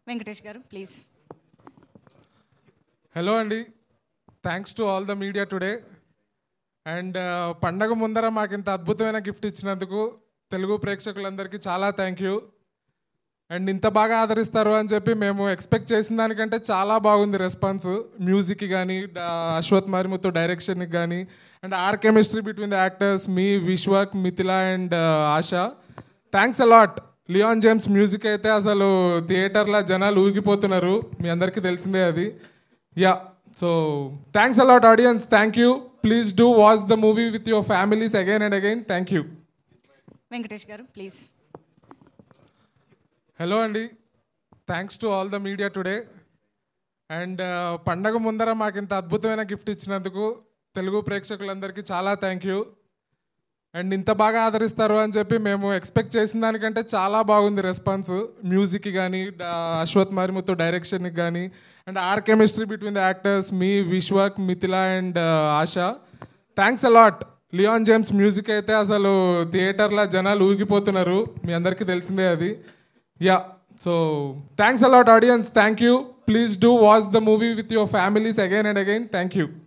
Venkatesh garu please hello అండి thanks to all the media today and పండగ ముందర మాకు ఇంత అద్భుతమైన గిఫ్ట్ ఇచ్చినందుకు తెలుగు ప్రేక్షకులందరికీ చాలా థ్యాంక్ యూ అండ్ ఇంత బాగా ఆదరిస్తారు అని చెప్పి మేము ఎక్స్పెక్ట్ చేసిన దానికంటే చాలా బాగుంది రెస్పాన్స్ మ్యూజిక్కి కానీ అశ్వత్ మారిముత్తు డైరెక్షన్కి కానీ and our chemistry between the actors మీ Vishwak Mithila and Asha thanks a lot Leon James music అయితే అసలు థియేటర్లో జనాలు ఊగిపోతున్నారు మీ అందరికీ తెలిసిందే అది yeah so thanks a lot audience thank you please do watch the movie with your families again and again thank you Venkatesh garu please hello అండి thanks to all the media today and పండగ ముందర మాకు ఇంత అద్భుతమైన గిఫ్ట్ ఇచ్చినందుకు తెలుగు ప్రేక్షకులందరికీ చాలా థ్యాంక్ యూ అండ్ ఇంత బాగా ఆదరిస్తారు అని చెప్పి మేము ఎక్స్పెక్ట్ చేసిన దానికంటే చాలా బాగుంది రెస్పాన్స్ మ్యూజిక్కి కానీ అశ్వత్ మారిముత్తు డైరెక్షన్కి కానీ and our chemistry between the actors మీ Vishwak Mithila and Asha thanks a lot Leon James music అయితే అసలు థియేటర్లో జనాలు ఊగిపోతున్నారు మీ అందరికీ తెలిసిందే అది yeah so thanks a lot audience thank you please do watch the movie with your families again and again thank you